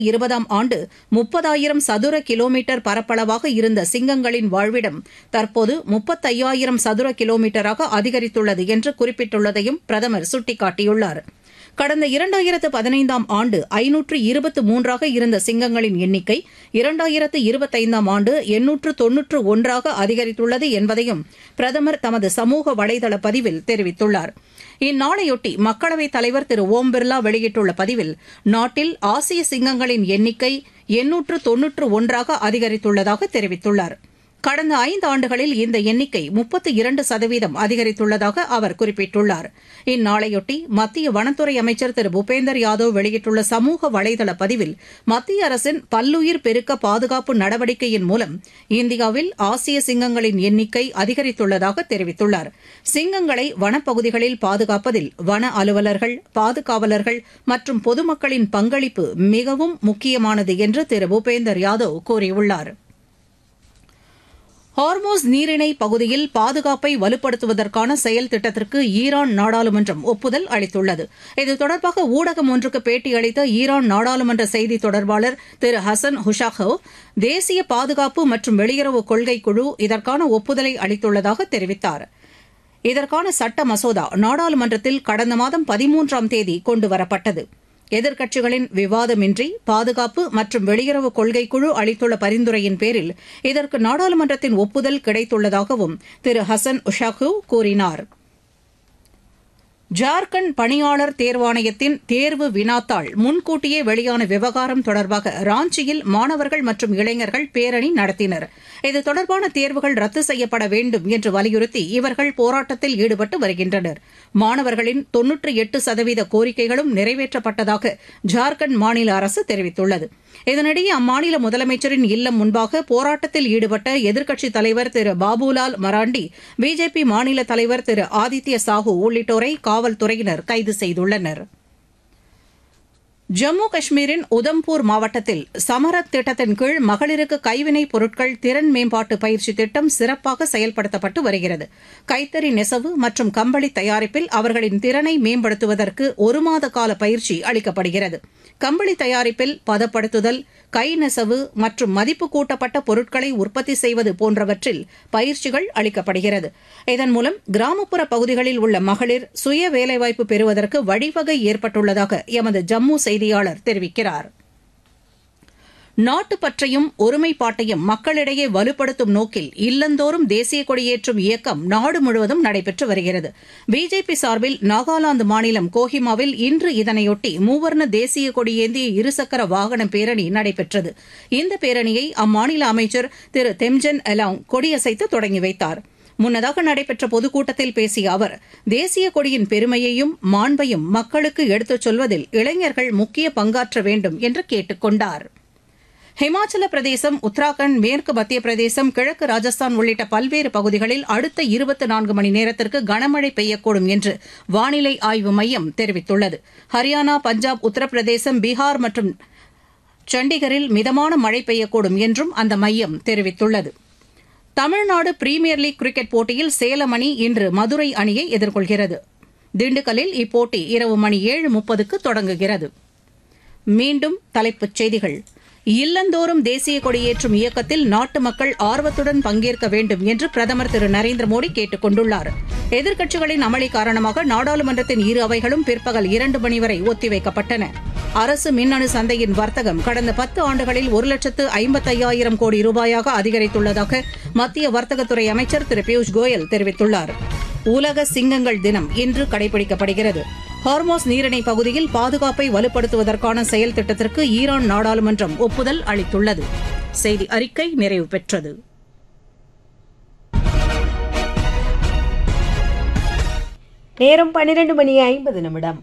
இருபதாம் ஆண்டு முப்பதாயிரம் சதுர கிலோமீட்டர் பரப்பளவாக இருந்த சிங்கங்களின் வாழ்விடம் தற்போது முப்பத்தையாயிரம் சதுர கிலோமீட்டராக அதிகரித்துள்ளது என்று குறிப்பிட்டுள்ளதையும் பிரதமர் சுட்டிக்காட்டியுள்ளார் கடந்த இரண்டாயிரத்து பதினைந்தாம் ஆண்டு ஐநூற்று இருபத்து மூன்றாக இருந்த சிங்கங்களின் எண்ணிக்கை இரண்டாயிரத்து இருபத்தைந்தாம் ஆண்டு எண்ணூற்று தொன்னூற்று ஒன்றாக அதிகரித்துள்ளது என்பதையும் பிரதமர் தமது சமூக வலைதள பதிவில் தெரிவித்துள்ளார் இந்நாளையொட்டி மக்களவைத் தலைவர் திரு ஓம் பிர்லா வெளியிட்டுள்ள பதிவில் நாட்டில் ஆசிய சிங்கங்களின் எண்ணிக்கை எண்ணூற்று தொன்னூற்று ஒன்றாக அதிகரித்துள்ளதாக தெரிவித்துள்ளார் கடந்த ஐந்தாண்டுகளில் இந்த எண்ணிக்கை முப்பத்து இரண்டு சதவீதம் அதிகரித்துள்ளதாக அவர் குறிப்பிட்டுள்ளார் இந்நாளையொட்டி மத்திய வனத்துறை அமைச்சர் திரு பூபேந்தர் யாதவ் வெளியிட்டுள்ள சமூக வலைதள பதிவில் மத்திய அரசின் பல்லுயிர் பெருக்க பாதுகாப்பு நடவடிக்கையின் மூலம் இந்தியாவில் ஆசிய சிங்கங்களின் எண்ணிக்கை அதிகரித்துள்ளதாக தெரிவித்துள்ளார் சிங்கங்களை வனப்பகுதிகளில் பாதுகாப்பதில் வன அலுவலர்கள் பாதுகாவலர்கள் மற்றும் பொதுமக்களின் பங்களிப்பு மிகவும் முக்கியமானது என்று திரு பூபேந்தர் யாதவ் கூறியுள்ளாா் ஹார்மோஸ் நீரிணை பகுதியில் பாதுகாப்பை வலுப்படுத்துவதற்கான செயல் திட்டத்திற்கு ஈரான் நாடாளுமன்றம் ஒப்புதல் அளித்துள்ளது இது தொடர்பாக ஊடகம் ஒன்றுக்கு பேட்டியளித்த ஈரான் நாடாளுமன்ற செய்தி தொடர்பாளர் திரு ஹசன் ஹுஷாகவ் தேசிய பாதுகாப்பு மற்றும் வெளியுறவு கொள்கை குழு இதற்கான ஒப்புதலை அளித்துள்ளதாக தெரிவித்தார் இதற்கான சட்ட மசோதா நாடாளுமன்றத்தில் கடந்த மாதம் பதிமூன்றாம் தேதி கொண்டுவரப்பட்டது எதிர்க்கட்சிகளின் விவாதமின்றி பாதுகாப்பு மற்றும் வெளியுறவு கொள்கை குழு அளித்துள்ள பரிந்துரையின் பேரில் இதற்கு நாடாளுமன்றத்தின் ஒப்புதல் கிடைத்துள்ளதாகவும் திரு ஹசன் உஷாகு கூறினார் ஜார்க்கண்ட் பணியாளர் தேர்வாணையத்தின் தேர்வு வினாத்தாள் முன்கூட்டியே வெளியான விவகாரம் தொடர்பாக ராஞ்சியில் மாணவர்கள் மற்றும் இளைஞர்கள் பேரணி நடத்தினர் இது தொடர்பான தேர்வுகள் ரத்து செய்யப்பட வேண்டும் என்று வலியுறுத்தி இவர்கள் போராட்டத்தில் ஈடுபட்டு வருகின்றனர் மாணவர்களின் தொன்னூற்றி எட்டு சதவீத கோரிக்கைகளும் நிறைவேற்றப்பட்டதாக ஜார்க்கண்ட் மாநில அரசு தெரிவித்துள்ளது இதனிடையே அம்மாநில முதலமைச்சரின் இல்லம் முன்பாக போராட்டத்தில் ஈடுபட்ட எதிர்க்கட்சித் தலைவர் திரு பாபுலால் மராண்டி பிஜேபி மாநில தலைவர் திரு ஆதித்ய சாஹூ உள்ளிட்டோரை காவல்துறையினர் கைது செய்துள்ளனர் ஜம்மு காஷ்மீரின் உதம்பூர் மாவட்டத்தில் சமரத் திட்டத்தின் கீழ் மகளிருக்கு கைவினைப் பொருட்கள் திறன் மேம்பாட்டு பயிற்சி திட்டம் சிறப்பாக செயல்படுத்தப்பட்டு வருகிறது கைத்தறி நெசவு மற்றும் கம்பளி தயாரிப்பில் அவர்களின் திறனை மேம்படுத்துவதற்கு ஒரு மாத கால பயிற்சி அளிக்கப்படுகிறது கம்பளி தயாரிப்பில் பதப்படுத்துதல் கை நெசவு மற்றும் மதிப்பு கூட்டப்பட்ட பொருட்களை உற்பத்தி செய்வது போன்றவற்றில் பயிற்சிகள் அளிக்கப்படுகிறது இதன் மூலம் கிராமப்புற பகுதிகளில் உள்ள மகளிர் சுய வேலைவாய்ப்பு பெறுவதற்கு வழிவகை ஏற்பட்டுள்ளதாக எமது ஜம்மு செய்தியாளர் தெரிவிக்கிறார் நாட்டுப்பற்றையும் ஒருமைப்பாட்டையும் மக்களிடையே வலுப்படுத்தும் நோக்கில் இல்லந்தோறும் தேசிய கொடியேற்றும் இயக்கம் நாடு முழுவதும் நடைபெற்று வருகிறது பிஜேபி சார்பில் நாகாலாந்து மாநிலம் கோஹிமாவில் இன்று இதனையொட்டி மூவர்ண தேசிய கொடியேந்திய இருசக்கர வாகன பேரணி நடைபெற்றது இந்த பேரணியை அம்மாநில அமைச்சர் திரு தெம்ஜன் எலாங் கொடியசைத்து தொடங்கி வைத்தார் முன்னதாக நடைபெற்ற பொதுக்கூட்டத்தில் பேசிய அவர் தேசிய கொடியின் பெருமையையும் மாண்பையும் மக்களுக்கு எடுத்துச் சொல்வதில் இளைஞர்கள் முக்கிய பங்காற்ற வேண்டும் என்று கேட்டுக் கொண்டாா் ஹிமாச்சல பிரதேசம் உத்தராகண்ட் மேற்கு மத்திய பிரதேசம் கிழக்கு ராஜஸ்தான் உள்ளிட்ட பல்வேறு பகுதிகளில் அடுத்த இருபத்தி நான்கு மணி நேரத்திற்கு கனமழை பெய்யக்கூடும் என்று வானிலை ஆய்வு மையம் தெரிவித்துள்ளது ஹரியானா பஞ்சாப் உத்தரப்பிரதேசம் பீகார் மற்றும் சண்டிகரில் மிதமான மழை பெய்யக்கூடும் என்றும் அந்த மையம் தெரிவித்துள்ளது தமிழ்நாடு பிரீமியர் லீக் கிரிக்கெட் போட்டியில் சேலம் அணி இன்று மதுரை அணியை எதிர்கொள்கிறது திண்டுக்கல்லில் இப்போட்டி இரவு மணி ஏழு முப்பதுக்கு தொடங்குகிறது மீண்டும் தலைப்புச் செய்திகள் இல்லந்தோறும் தேசிய கொடியேற்றும் இயக்கத்தில் நாட்டு மக்கள் ஆர்வத்துடன் பங்கேற்க வேண்டும் என்று பிரதமர் திரு நரேந்திர மோடி கேட்டுக் கொண்டுள்ளார் எதிர்க்கட்சிகளின் அமளி காரணமாக நாடாளுமன்றத்தின் இரு அவைகளும் பிற்பகல் இரண்டு மணி வரை ஒத்திவைக்கப்பட்டன அரசு மின்னணு சந்தையின் வர்த்தகம் கடந்த பத்து ஆண்டுகளில் ஒரு லட்சத்து ஐம்பத்தையாயிரம் கோடி ரூபாயாக அதிகரித்துள்ளதாக மத்திய வர்த்தகத்துறை அமைச்சர் திரு பியூஷ் கோயல் தெரிவித்துள்ளார் உலக சிங்கங்கள் தினம் இன்று கடைபிடிக்கப்படுகிறது ஹார்மோஸ் நீரிணை பகுதியில் பாதுகாப்பை வலுப்படுத்துவதற்கான செயல் திட்டத்திற்கு ஈரான் நாடாளுமன்றம் ஒப்புதல் அளித்துள்ளது செய்தி அறிக்கை நிறைவு பெற்றது நேரம் பன்னிரண்டு மணி ஐம்பது நிமிடம்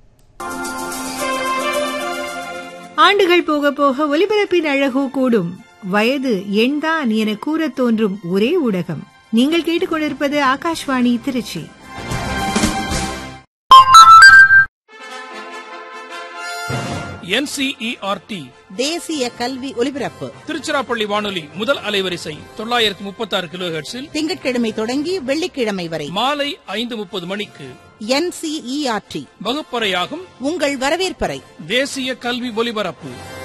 ஆண்டுகள் போக போக ஒலிபரப்பின் அழகோ கூடும் வயது எண்தான் என கூறத் தோன்றும் ஒரே ஊடகம் நீங்கள் கேட்டுக்கொண்டிருப்பது ஆகாஷ்வாணி திருச்சி என்சிஇஆர்டி தேசிய கல்வி ஒலிபரப்பு திருச்சிராப்பள்ளி வானொலி முதல் அலைவரிசை தொள்ளாயிரத்தி முப்பத்தி ஆறு கிலோ ஹெர்ட்ஸில் திங்கட்கிழமை தொடங்கி வெள்ளிக்கிழமை வரை மாலை ஐந்து முப்பது மணிக்கு என்சிஇஆர்டி வகுப்பறையாகும் உங்கள் வரவேற்பறை தேசிய கல்வி ஒலிபரப்பு